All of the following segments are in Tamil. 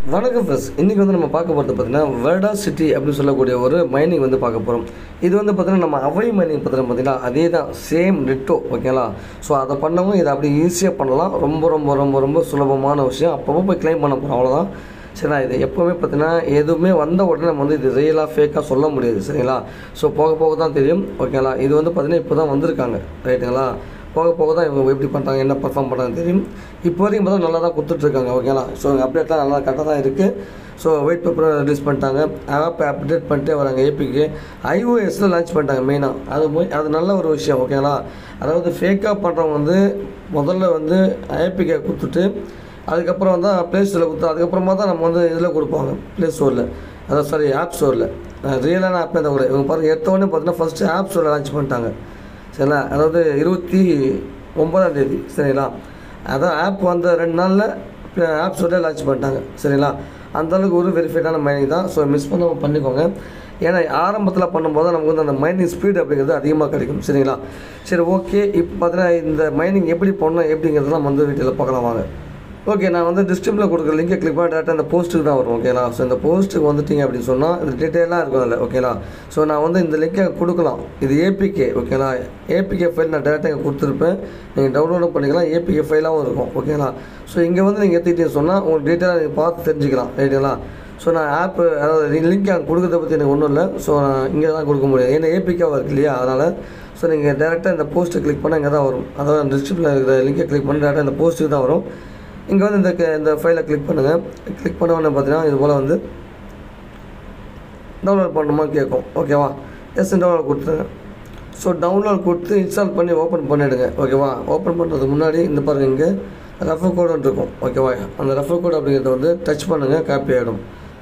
வணக்கம் ஃப்ரெண்ட்ஸ் இன்றைக்கி வந்து நம்ம பார்க்க போகிறது பார்த்தீங்கன்னா வெர்டா சிட்டி அப்படின்னு சொல்லக்கூடிய ஒரு மைனிங் வந்து பார்க்க போகிறோம் இது வந்து பார்த்தீங்கன்னா நம்ம அவை மைனிங் பார்த்தீங்கன்னா பார்த்தீங்கன்னா அதே தான் சேம் நெட்டோ ஓகேங்களா ஸோ அதை பண்ணவும் இதை அப்படி ஈஸியாக பண்ணலாம் ரொம்ப ரொம்ப ரொம்ப ரொம்ப சுலபமான விஷயம் அப்பப்போ போய் க்ளைம் பண்ண போகிறோம் அவ்வளோதான் சரிங்களா இது எப்போவுமே பார்த்தீங்கன்னா எதுவுமே வந்த உடனே நம்ம வந்து இது ரியலாக ஃபேக்காக சொல்ல முடியாது சரிங்களா ஸோ போக போக தான் தெரியும் ஓகேங்களா இது வந்து பார்த்தீங்கன்னா இப்போ தான் வந்திருக்காங்க ரைட்டுங்களா போக போக தான் இவங்க எப்படி பண்ணுறாங்க என்ன பர்ஃபார்ம் பண்ணுறாங்க தெரியும் இப்போ வரைக்கும் பார்த்தா நல்லா தான் கொடுத்துட்ருக்காங்க ஓகேங்களா ஸோ அப்டேட்லாம் நல்லா கரெக்டாக தான் இருக்குது ஸோ ஒயிட் பேப்பரை ரிலீஸ் பண்ணிட்டாங்க ஆப் அப்டேட் பண்ணிட்டே வராங்க ஏபிக்கு ஐஓஎஸில் லான்ச் பண்ணிட்டாங்க மெயினாக அது போய் அது நல்ல ஒரு விஷயம் ஓகேங்களா அதாவது ஃபேக்காக பண்ணுறவங்க வந்து முதல்ல வந்து ஏபிகே கொடுத்துட்டு அதுக்கப்புறம் வந்து ப்ளே ஸ்டோரில் கொடுத்து அதுக்கப்புறமா தான் நம்ம வந்து இதில் கொடுப்பாங்க ப்ளே ஸ்டோரில் அதாவது சாரி ஆப் ஸ்டோரில் ரியலான ஆப்பே தான் கூட இவங்க பாருங்கள் எடுத்தோடனே பார்த்தீங்கன்னா ஃபஸ்ட்டு ஆப் ஸ்டோரில் லான்ச் பண்ணிட்டாங்க சரிங்களா அதாவது இருபத்தி ஒன்பதாம் தேதி சரிங்களா அதான் ஆப் வந்த ரெண்டு நாளில் ஆப் ஸ்டோரில் லான்ச் பண்ணிட்டாங்க சரிங்களா அந்த அளவுக்கு ஒரு வெரிஃபைடான மைனிங் தான் ஸோ மிஸ் பண்ணாமல் பண்ணிக்கோங்க ஏன்னா ஆரம்பத்தில் பண்ணும்போது நமக்கு வந்து அந்த மைனிங் ஸ்பீடு அப்படிங்கிறது அதிகமாக கிடைக்கும் சரிங்களா சரி ஓகே இப்போ பார்த்தீங்கன்னா இந்த மைனிங் எப்படி பண்ணணும் எப்படிங்கிறதெல்லாம் வந்து வீட்டில் பார்க்கலாம் வாங்க ஓகே நான் வந்து டிஸ்கிரிப்ஷனில் கொடுக்குற லிங்கை கிளிக் பண்ணி டேரெக்டாக அந்த போஸ்ட்டுக்கு தான் வரும் ஓகேங்களா ஸோ இந்த போஸ்ட்டுக்கு வந்துட்டீங்க அப்படின்னு சொன்னால் இந்த டீட்டெயிலாக இருக்கும் அதில் ஓகேங்களா ஸோ நான் வந்து இந்த லிங்கை கொடுக்கலாம் இது ஏபிகே ஓகேங்களா ஏபிகே ஃபைல் நான் டேரெக்டாக இங்கே கொடுத்துருப்பேன் நீங்கள் டவுன்லோடும் பண்ணிக்கலாம் ஏபிகே ஃபைலாகவும் இருக்கும் ஓகேங்களா ஸோ இங்கே வந்து நீங்கள் எடுத்துக்கிட்டீங்க சொன்னால் உங்களுக்கு டீட்டெயிலாக நீங்கள் பார்த்து தெரிஞ்சுக்கலாம் ரைட்டுங்களா ஸோ நான் ஆப்பு அதாவது லிங்க் அங்கே கொடுக்கறத பற்றி எனக்கு ஒன்றும் இல்லை ஸோ நான் இங்கே தான் கொடுக்க முடியாது ஏன்னா ஏபிக்காக இருக்கு இல்லையா அதனால் ஸோ நீங்கள் டேரெக்டாக இந்த போஸ்ட்டை கிளிக் பண்ணால் இங்கே தான் வரும் அதாவது டிஸ்கிரிப்ஷனில் இருக்கிற லிங்கை கிளிக் பண்ணி டேரெக்டாக இந்த போஸ்ட்டுக்கு தான் வரும் இங்கே வந்து இந்த க- இந்த ஃபைலை கிளிக் பண்ணுங்கள் கிளிக் பண்ண உடனே பார்த்தீங்கன்னா இது போல் வந்து டவுன்லோட் பண்ணணுமா கேட்கும் ஓகேவா எஸ் டவுன்லோட் கொடுத்துருங்க ஸோ டவுன்லோட் கொடுத்து இன்ஸ்டால் பண்ணி ஓப்பன் பண்ணிவிடுங்க ஓகேவா ஓப்பன் பண்ணுறதுக்கு முன்னாடி இந்த பாருங்கள் இங்கே ரெஃபர் கோடு இருக்கும் ஓகேவா அந்த ரெஃபர் கோடு அப்படிங்கிறத வந்து டச் பண்ணுங்கள் காப்பி ஆகிடும்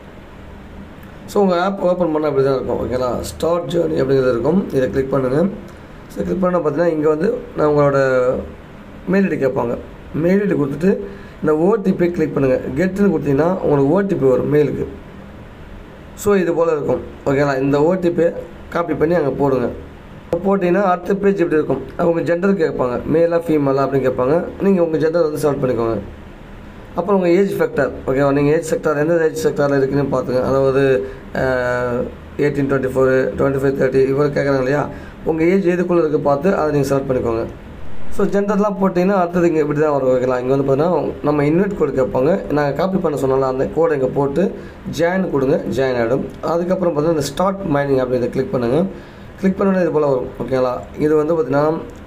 ஸோ உங்கள் ஆப் ஓப்பன் பண்ண அப்படி தான் இருக்கும் ஓகேங்களா ஸ்டார்ட் ஜேர்னி அப்படிங்கிறது இருக்கும் இதை கிளிக் பண்ணுங்கள் ஸோ கிளிக் பண்ண பார்த்தீங்கன்னா இங்கே வந்து நான் உங்களோட மெயில் ஐடி கேட்பாங்க மெயில் ஐடி கொடுத்துட்டு இந்த ஓடிபி கிளிக் பண்ணுங்கள் கெட்டுன்னு கொடுத்தீங்கன்னா உங்களுக்கு ஓடிபி வரும் மெயிலுக்கு ஸோ இது போல் இருக்கும் ஓகேங்களா இந்த ஓடிபியை காப்பி பண்ணி அங்கே போடுங்க போட்டிங்கன்னா அடுத்த பேஜ் இப்படி இருக்கும் அவங்க ஜெண்டர் கேட்பாங்க மேலா ஃபீமேலா அப்படின்னு கேட்பாங்க நீங்கள் உங்கள் ஜெண்டர் வந்து செலக்ட் பண்ணிக்கோங்க அப்புறம் உங்கள் ஏஜ் ஃபேக்டர் ஓகேவா நீங்கள் ஏஜ் செக்டார் எந்த ஏஜ் செக்டாரில் இருக்குன்னு பார்த்துங்க அதாவது eighteen twenty four twenty five thirty இவ்வளோ கேட்குறாங்க இல்லையா உங்கள் ஏஜ் எதுக்குள்ளே இருக்குது பார்த்து அதை நீங்கள் செலக்ட் பண்ணிக்கோங்க ஸோ ஜெண்டர்லாம் போட்டிங்கன்னா அடுத்தது இங்கே இப்படி தான் வரும் ஓகேங்களா இங்கே வந்து பார்த்தீங்கன்னா நம்ம இன்வைட் கோடு கேட்பாங்க நாங்கள் காப்பி பண்ண சொன்னால அந்த கோடை இங்கே போட்டு ஜாயின் கொடுங்க ஜாயின் ஆகிடும் அதுக்கப்புறம் பார்த்தீங்கன்னா இந்த ஸ்டார்ட் மைனிங் அப்படி இதை கிளிக் பண்ணுங்கள் கிளிக் பண்ணோன்னே இது போல் வரும் ஓகேங்களா இது வந்து பார்த்தீங்கன்னா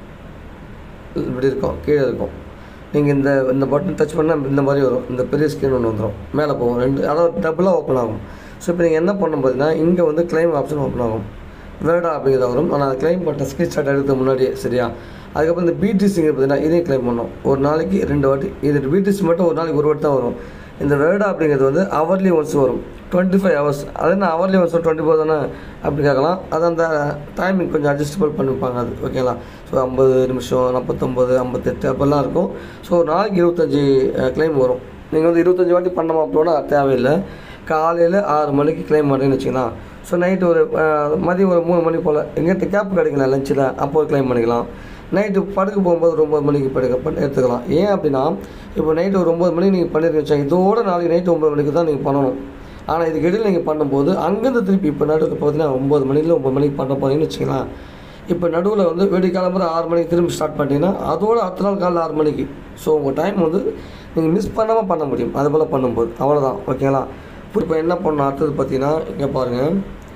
இப்படி இருக்கும் கீழே இருக்கும் நீங்கள் இந்த இந்த பட்டன் டச் பண்ணால் இந்த மாதிரி வரும் இந்த பெரிய ஸ்க்ரீன் ஒன்று வந்துடும் மேலே போகும் ரெண்டு அதாவது டபுளாக ஓப்பன் ஆகும் ஸோ இப்போ நீங்கள் என்ன பண்ணணும் பார்த்தீங்கன்னா இங்கே வந்து கிளைம் ஆப்ஷன் ஓப்பன் ஆகும் வேர்டா அப்படிங்கிறது வரும் ஆனால் கிளைம் பண்ண ஸ்க்ரீன்ஷாட் எடுக்கிறதுக்கு முன்னாடியே சரியா அதுக்கப்புறம் இந்த பிடிசிங்க பார்த்தீங்கன்னா இதையும் கிளைம் பண்ணணும் ஒரு நாளைக்கு ரெண்டு வாட்டி இது பிடிசி மட்டும் ஒரு நாளைக்கு ஒரு வாட்டி தான் வரும் இந்த வேர்டா அப்படிங்கிறது வந்து ஹவர்லி ஒன்ஸ் வரும் டுவெண்ட்டி ஃபைவ் ஹவர்ஸ் அது என்ன ஹவர்லி ஒன்ஸ் டுவெண்ட்டி ஃபோர் தானே அப்படி கேட்கலாம் அது அந்த டைமிங் கொஞ்சம் அட்ஜஸ்டபிள் பண்ணிப்பாங்க அது ஓகேங்களா ஸோ ஐம்பது நிமிஷம் நாற்பத்தொம்பது ஐம்பத்தெட்டு அப்படிலாம் இருக்கும் ஸோ ஒரு நாளைக்கு இருபத்தஞ்சி கிளைம் வரும் நீங்கள் வந்து இருபத்தஞ்சி வாட்டி பண்ண போனால் தேவையில்லை காலையில் ஆறு மணிக்கு கிளைம் பண்ணுறீங்கன்னு வச்சுக்கலாம் ஸோ நைட்டு ஒரு அஹ், மதியம் ஒரு மூணு மணி போல் எங்கிட்ட கேப் கிடைக்கல லஞ்சில் அப்போ கிளைம் பண்ணிக்கலாம் நைட்டு படுக்க போகும்போது ஒரு ஒம்பது மணிக்கு படுக்க பண்ண எடுத்துக்கலாம் ஏன் அப்படின்னா இப்போ நைட்டு ஒரு ஒம்பது மணிக்கு நீங்கள் பண்ணிருக்கீங்க வச்சா இதோட நாளைக்கு நைட்டு ஒம்பது மணிக்கு தான் நீங்கள் பண்ணணும் ஆனால் இதுக்கு இடையில் நீங்கள் பண்ணும்போது அங்கேருந்து திருப்பி இப்போ நடுவில் பார்த்தீங்கன்னா ஒம்பது மணியில் ஒம்பது மணிக்கு பண்ண போகிறீங்கன்னு வச்சுக்கலாம் இப்போ நடுவில் வந்து வெடி கிளம்புற ஆறு மணிக்கு திரும்பி ஸ்டார்ட் பண்ணிட்டீங்கன்னா அதோட அடுத்த நாள் காலைல ஆறு மணிக்கு ஸோ உங்கள் டைம் வந்து நீங்கள் மிஸ் பண்ணாமல் பண்ண முடியும் அது போல் பண்ணும்போது அவ்வளோதான் ஓகேங்களா இப்போ என்ன பண்ணணும் அடுத்தது பார்த்தீங்கன்னா இங்கே பாருங்கள்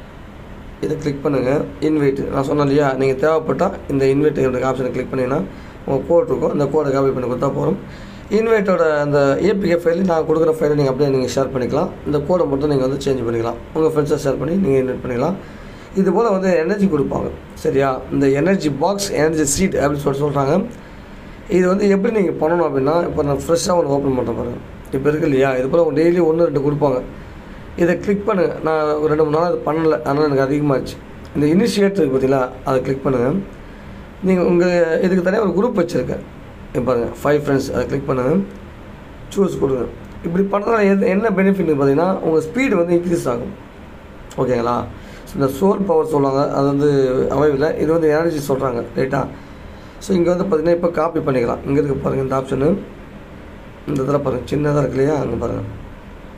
இதை கிளிக் பண்ணுங்கள் இன்வைட் நான் சொன்னேன் இல்லையா நீங்கள் தேவைப்பட்டால் இந்த இன்வைட் ஆப்ஷனை கிளிக் பண்ணிங்கன்னா உங்கள் கோட் இருக்கும் அந்த கோடை காப்பி பண்ணி கொடுத்தா போதும் இன்வைட்டோட அந்த ஏபிகே ஃபைல் நான் கொடுக்குற ஃபைலை நீங்கள் அப்படியே நீங்கள் ஷேர் பண்ணிக்கலாம் இந்த கோடை மட்டும் நீங்கள் வந்து சேஞ்ச் பண்ணிக்கலாம் உங்கள் ஃப்ரெண்ட்ஸை ஷேர் பண்ணி நீங்கள் இன்வைட் பண்ணிக்கலாம் இது போல் வந்து எனர்ஜி கொடுப்பாங்க சரியா இந்த எனர்ஜி பாக்ஸ் எனர்ஜி சீட் அப்படின்னு சொல்லி சொல்கிறாங்க இது வந்து எப்படி நீங்கள் பண்ணணும் அப்படின்னா இப்போ நான் ஃப்ரெஷ்ஷாக ஒன்று ஓப்பன் பண்ணுறேன் பாருங்க இப்போ இருக்கு இல்லையா இது போல் அவங்க டெய்லி ஒன்று ரெண்டு கொடுப்பாங்க இதை கிளிக் பண்ணுங்கள் நான் ஒரு ரெண்டு மூணு நாள் அது பண்ணலை அதனால் எனக்கு அதிகமாகிடுச்சு இந்த இனிஷியேட் இருக்கு பார்த்தீங்களா அதை கிளிக் பண்ணுங்கள் நீங்கள் உங்கள் இதுக்கு தனியாக ஒரு குரூப் வச்சுருக்கேன் இப்போ பாருங்கள் ஃபைவ் ஃப்ரெண்ட்ஸ் அதை கிளிக் பண்ணுங்கள் சூஸ் கொடுங்க இப்படி பண்ணுறதுனால எது என்ன பெனிஃபிட் பார்த்தீங்கன்னா உங்கள் ஸ்பீடு வந்து இன்க்ரீஸ் ஆகும் ஓகேங்களா ஸோ இந்த சோல் பவர் சொல்லுவாங்க அது வந்து அமைவில் இது வந்து எனர்ஜி சொல்கிறாங்க ரைட்டா ஸோ இங்கே வந்து பார்த்தீங்கன்னா இப்போ காப்பி பண்ணிக்கலாம் இங்கே இருக்கு பாருங்கள் இந்த ஆப்ஷனு இந்த இதில் பாருங்கள் சின்னதாக இருக்கு இல்லையா அங்கே பாருங்கள்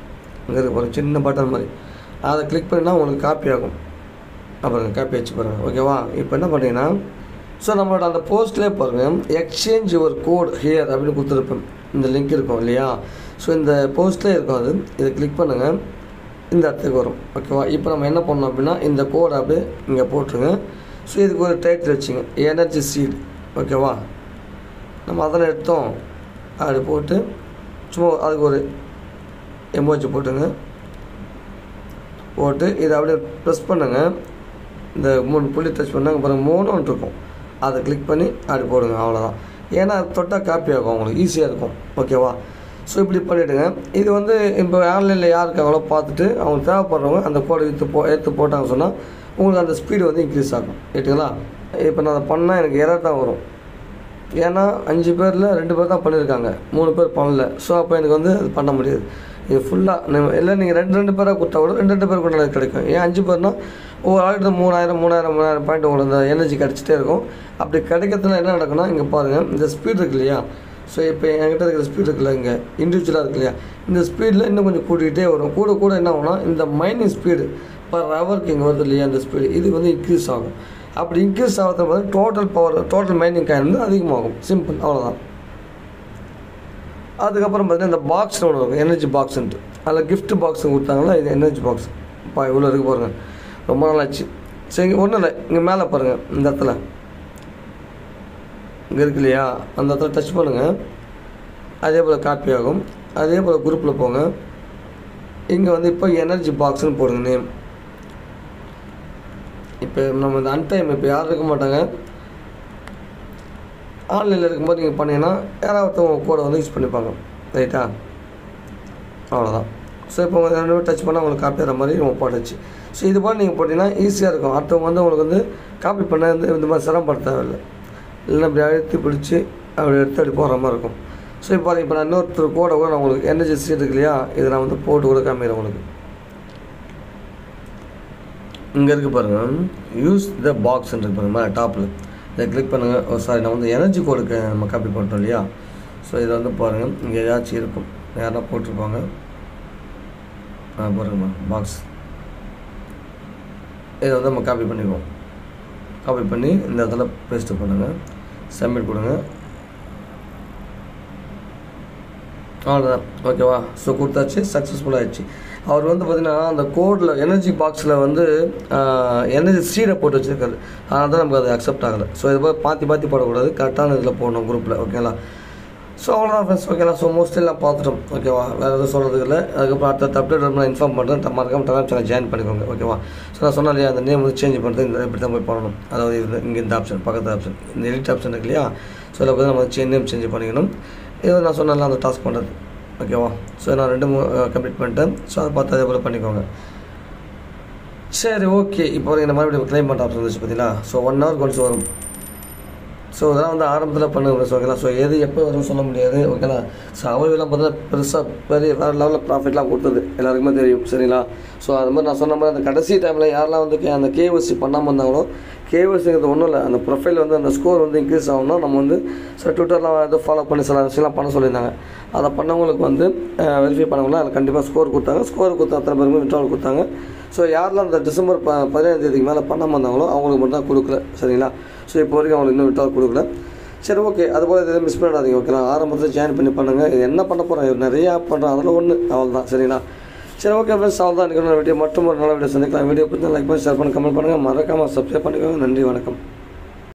இங்கே இருக்க பாருங்க சின்ன பட்டன் மாதிரி அதை கிளிக் பண்ணினா உங்களுக்கு காப்பி ஆகும் அப்புறம் காப்பி வச்சு பாருங்கள் ஓகேவா இப்போ என்ன பண்ணுறீங்கன்னா ஸோ நம்மளோட அந்த போஸ்ட்லேயே பாருங்கள் எக்ஸ்சேஞ்ச் யுவர் கோட் ஹியர் அப்படின்னு கொடுத்துருப்பேன் இந்த லிங்க் இருக்கும் இல்லையா ஸோ இந்த போஸ்ட்லேயே இருக்கும் அது இதை கிளிக் பண்ணுங்கள் இந்த இடத்துக்கு வரும் ஓகேவா இப்போ நம்ம என்ன பண்ணோம் அப்படின்னா இந்த கோடை அப்படியே இங்கே போட்டுருங்க ஸோ இதுக்கு ஒரு டைட்டில் வச்சுங்க எனர்ஜி சீட் ஓகேவா நம்ம அதெல்லாம் எடுத்தோம் அப்படி போட்டு சும்மா அதுக்கு ஒரு எமோஜி போட்டுங்க போட்டு இதை அப்படியே ப்ரெஸ் பண்ணுங்கள் இந்த மூணு புள்ளி டச் பண்ணாங்க அப்புறம் மூணுன்னு இருக்கும் அதை கிளிக் பண்ணி அப்படி போடுங்க அவ்வளோதான் ஏன்னா அது தொட்டால் காப்பி ஆகும் உங்களுக்கு ஈஸியாக இருக்கும் ஓகேவா ஸோ இப்படி பண்ணிவிடுங்க இது வந்து இப்போ ஆன்லைனில் யார் இருக்காங்களோ பார்த்துட்டு அவங்க தேவைப்படுறவங்க அந்த கோடை எடுத்து போ எடுத்து போட்டாங்க சொன்னால் உங்களுக்கு அந்த ஸ்பீடு வந்து இன்க்ரீஸ் ஆகும் ரைட்டுங்களா இப்போ நான் அதை பண்ணால் எனக்கு எரர் தான் வரும் ஏன்னா அஞ்சு பேரில் ரெண்டு பேர் தான் பண்ணியிருக்காங்க மூணு பேர் பண்ணல ஸோ அப்போ எனக்கு வந்து அது பண்ண முடியாது இது ஃபுல்லாக இல்லை நீங்கள் ரெண்டு ரெண்டு பேராக கொடுத்தா கூட ரெண்டு ரெண்டு பேர் கொண்டு கிடைக்கும் ஏன் அஞ்சு பேர்னா ஒவ்வொரு ஆளுக்கு மூணாயிரம் மூணாயிரம் மூணாயிரம் பாயிண்ட் உங்களுக்கு அந்த எனர்ஜி கிடச்சிட்டே இருக்கும் அப்படி கிடைக்கிறதுல என்ன நடக்கும்னா இங்கே பாருங்கள் இந்த ஸ்பீட் இருக்கு இல்லையா ஸோ இப்போ என்கிட்ட இருக்கிற ஸ்பீட் இருக்குல்ல இங்கே இண்டிவிஜுவலாக இருக்கு இல்லையா இந்த ஸ்பீடில் இன்னும் கொஞ்சம் கூட்டிகிட்டே வரும் கூட கூட என்ன ஆகும்னா இந்த மைனிங் ஸ்பீடு பர் ஹவருக்கு இங்கே வருது இல்லையா இந்த ஸ்பீடு இது வந்து இன்க்ரீஸ் ஆகும் அப்படி இன்க்ரீஸ் ஆகிறது வந்து total power total mining coin வந்து அதிகமாகும் சிம்பிள் அவ்வளோதான் அதுக்கப்புறம் பார்த்தீங்கன்னா இந்த பாக்ஸ் ஒன்று இருக்கும் எனர்ஜி பாக்ஸ்ன்ட்டு அதில் gift பாக்ஸ் கொடுத்தாங்களா இது எனர்ஜி பாக்ஸ் பா இவ்வளோ இருக்கு பாருங்கள் ரொம்ப நாளாச்சு சரி ஒன்றும் இல்லை இங்கே மேலே பாருங்கள் இந்த இடத்துல இங்கே இருக்கு இல்லையா அந்த இடத்துல டச் பண்ணுங்கள் அதே போல் காப்பி ஆகும் அதே போல் குரூப்பில் போங்க இங்கே வந்து இப்போ எனர்ஜி பாக்ஸ்னு போடுங்க நேம் இப்போ நம்ம இந்த அன்டைம் இப்போ யாரும் இருக்க மாட்டாங்க ஆன்லைனில் இருக்கும்போது நீங்கள் பண்ணீங்கன்னா யாராவது ஒருத்தவங்க கூட வந்து யூஸ் பண்ணிப்பாங்க ரைட்டா அவ்வளோதான் ஸோ இப்போ உங்கள் ரெண்டு பேரும் டச் பண்ணால் உங்களுக்கு காப்பி ஆகிற மாதிரி நம்ம போட்டுச்சு ஸோ இது போல் நீங்கள் போட்டிங்கன்னா ஈஸியாக இருக்கும் அடுத்தவங்க வந்து உங்களுக்கு வந்து காப்பி பண்ண வந்து இந்த மாதிரி சிரமப்பட தேவையில்லை இல்லைன்னா அப்படி அழுத்தி பிடிச்சி அப்படி எடுத்து அப்படி போகிற மாதிரி இருக்கும் ஸோ இப்போ இப்போ நான் இன்னொருத்தர் கூட கூட நான் உங்களுக்கு எனர்ஜி சீட் இருக்கு இல்லையா இதை நான் வந்து போட்டு கூட காமிக்கிறேன் உங்களுக்கு இங்கே இருக்கு பாருங்கள் யூஸ் த பாக்ஸ் இருக்கு பாருங்க மேலே டாப்பில் இதை கிளிக் பண்ணுங்கள் ஓ சாரி நான் வந்து எனர்ஜி கோடுக்கு நம்ம காப்பி பண்ணிட்டோம் இல்லையா ஸோ இதை வந்து பாருங்கள் இங்கே ஏதாச்சும் இருக்கும் யாரா போட்டிருப்பாங்க ஆ பாருங்கம்மா பாக்ஸ் இதை வந்து நம்ம காப்பி பண்ணிக்குவோம் காப்பி பண்ணி இந்த இடத்துல பேஸ்ட்டு பண்ணுங்கள் சப்மிட் கொடுங்க அவ்வளோதான் ஓகேவா ஸோ கொடுத்தாச்சு சக்ஸஸ்ஃபுல் ஆயிடுச்சு அவர் வந்து பார்த்தீங்கன்னா அந்த கோடில் எனர்ஜி பாக்ஸில் வந்து எனர்ஜி சீடை போட்டு வச்சுருக்காரு அதனால தான் நமக்கு அது அக்செப்ட் ஆகலை ஸோ இது போய் பாத்தி பாத்தி போடக்கூடாது கரெக்டான இதில் போடணும் குரூப்பில் ஓகேங்களா ஸோ அவ்வளோதான் ஃப்ரெண்ட்ஸ் ஓகேங்களா ஸோ மோஸ்ட்லி எல்லாம் பார்த்துட்டோம் ஓகேவா வேறு எதுவும் சொல்கிறதுக்கு இல்லை அதுக்கப்புறம் அடுத்த அப்டேட் நான் இன்ஃபார்ம் பண்ணுறேன் மறக்காம டெலாம் சேனல் ஜாயின் பண்ணிக்கோங்க ஓகேவா ஸோ நான் சொன்னேன் இல்லையா அந்த நேம் வந்து சேஞ்ச் பண்ணுறது இந்த இப்படி தான் போய் பண்ணணும் அதாவது இது இங்கே இந்த ஆப்ஷன் பக்கத்து ஆப்ஷன் இந்த எடிட் ஆப்ஷன் இருக்கு இல்லையா ஸோ இதில் போய் நம்ம சேஞ்ச் நேம் சேஞ்ச் பண்ணிக்கணும் இது நான் சொன்னல அந்த டாஸ்க் பண்ணுறது ஓகேவா ஸோ நான் ரெண்டு கம்ப்ளீட் பண்ணிட்டேன் ஸோ அதை பார்த்து அதே போல் பண்ணிக்கோங்க சரி ஓகே இப்போ இந்த மறுபடியும் க்ளைம் பண்ணுற ஆப்ஷன் வந்துச்சு பார்த்தீங்களா ஸோ ஒன் ஹவர் கொண்டு வரும் ஸோ இதெல்லாம் வந்து ஆரம்பத்தில் பண்ணுங்க ஓகேங்களா ஸோ எது எப்போ வரும்னு சொல்ல முடியாது ஓகேங்களா ஸோ அவர்களெலாம் பார்த்தீங்கன்னா பெருசாக பெரிய வேறு லெவலில் ப்ராஃபிட்லாம் கொடுத்தது எல்லாருக்குமே தெரியும் சரிங்களா ஸோ அது மாதிரி நான் சொன்ன மாதிரி அந்த கடைசி டைமில் யாரெல்லாம் வந்து கே- அந்த கேஒசி பண்ணாமல் இருந்தாங்களோ கேஒசிங்கிறது ஒன்றும் இல்லை அந்த ப்ரொஃபைல் வந்து அந்த ஸ்கோர் வந்து இன்க்ரீஸ் ஆகணும்னா நம்ம வந்து சில ட்விட்டர்லாம் எதுவும் ஃபாலோ பண்ணி சில விஷயம்லாம் பண்ண சொல்லியிருந்தாங்க அதை பண்ணவங்களுக்கு வந்து வெரிஃபை பண்ணவங்களாம் அதில் கண்டிப்பாக ஸ்கோர் கொடுத்தாங்க ஸ்கோர் கொடுத்த அத்தனை பேருமே விட்ரால் கொடுத்தாங்க ஸோ யாரெல்லாம் அந்த டிசம்பர் ப பதினேழாம் தேதிக்கு மேலே பண்ணாமல் இருந்தாங்களோ அவங்களுக்கு மட்டும் தான் கொடுக்கல சரிங்களா ஸோ இப்போ வரைக்கும் அவங்களுக்கு இன்னும் விட்ரால் கொடுக்கல சரி ஓகே அதுபோல் இதை மிஸ் பண்ணிடாதீங்க ஓகேங்களா ஆரம்பத்தில் ஜாயின் பண்ணி பண்ணுங்கள் இது என்ன பண்ண போகிறேன் நிறைய ஆப் பண்ணுறேன் அதில் ஒன்று அவள் தான் சரிங்களா சரி ஓகே ஃப்ரெண்ட்ஸ் அவள் தான் எனக்கு வீடியோ மட்டும் ஒரு நல்ல வீடியோ சந்திக்கலாம் வீடியோ பிடிச்சா லைக் பண்ணி ஷேர் பண்ணி கமெண்ட் பண்ணுங்கள் மறக்காமல் சப்ஸ்கிரைப் பண்ணிக்கோங்க நன்றி வணக்கம்